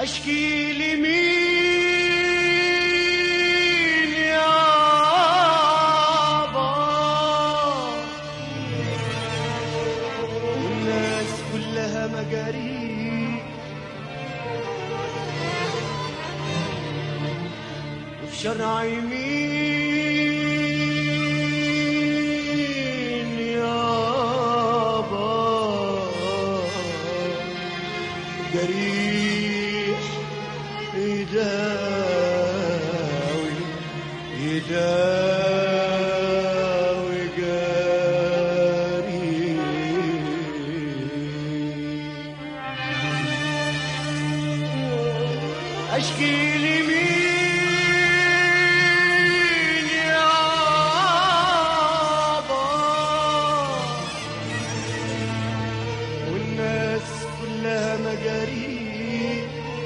اشكي لمين يابا والناس كلها مجاريح وفي شرع يمين يابا جريح يداوي يداوي جريح اشكي لمين يابا والناس كلها مجاريح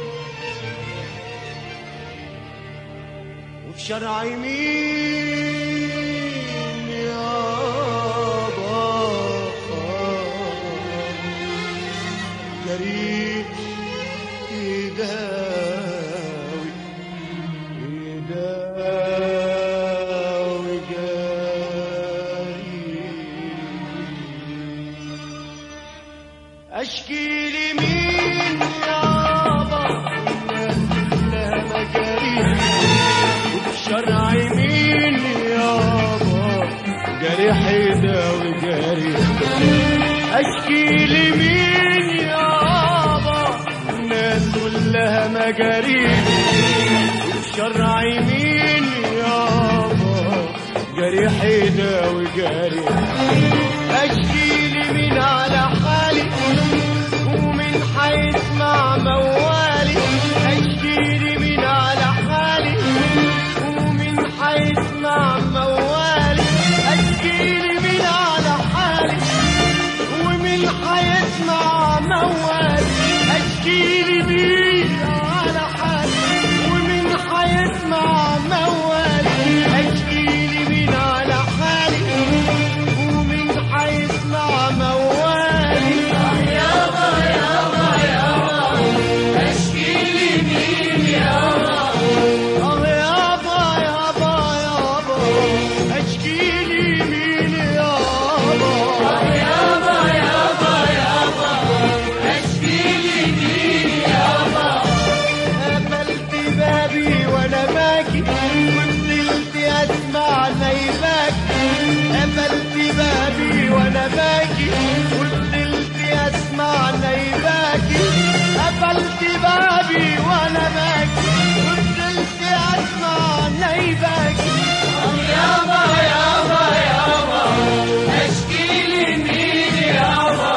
وفي شرع يمين يابا جريح يداوي يداوي جريح اشكي لمين يابا الناس كلها مجاريح وبالشرع مين يابا جريح يداوي جريح اشكي لمين يابا الناس كلها مجاريح وبالشرع مين يابا جريح يداوي جريح اشكي لمين على حالي ومن حيسمع موالي اشكي لمين على حالي ومن حيسمع موالي اشكي لمين على حالي ومن حيسمع موالي اشكي لمين على حالي ومن حيسمع موالي اشكي لمين على حالي ومن حيسمع موالي يابا يابا يابا اشكي لمين يابا يابا يابا يابا اشكي لمين يابا يابا يابا يابا اشكي لمين يابا قفلت بابي وانا باكي وفضلت اسمع نايباكي قفلت بابي وانا باكي وفضلت اسمع نايباكي قفلت بابي وانا باكي وفضلت اسمع نايباكي يابا يابا يابا اشكي لي مين يابا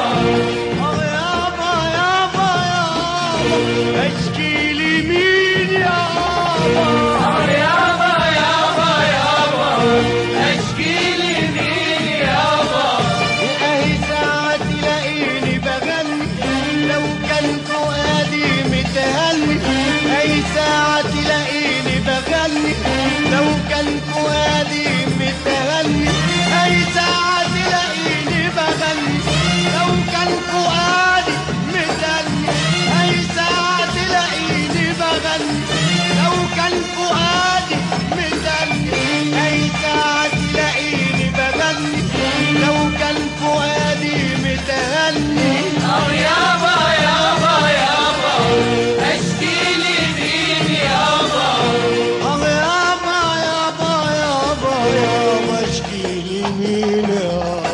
يابا يابا يابا اشكي لي مين يابا يابا يابا يابا اشكي لي مين يابا اهي ساعة تلاقيني بغني لو كان فؤادي متهني اي ساعة تلاقيني بغني لو كان فؤادي متهني اي ساعة تلاقيني بغني لو كان فؤادي متهني اي ساعة تلاقيني بغني لو كان فؤادي متهني اي ساعة تلاقيني بغني لو كان فؤادي متهني اه يابا يابا يابا اشكي لي مين يابا اه يابا يابا يابا يابا اشكي لي مين يابا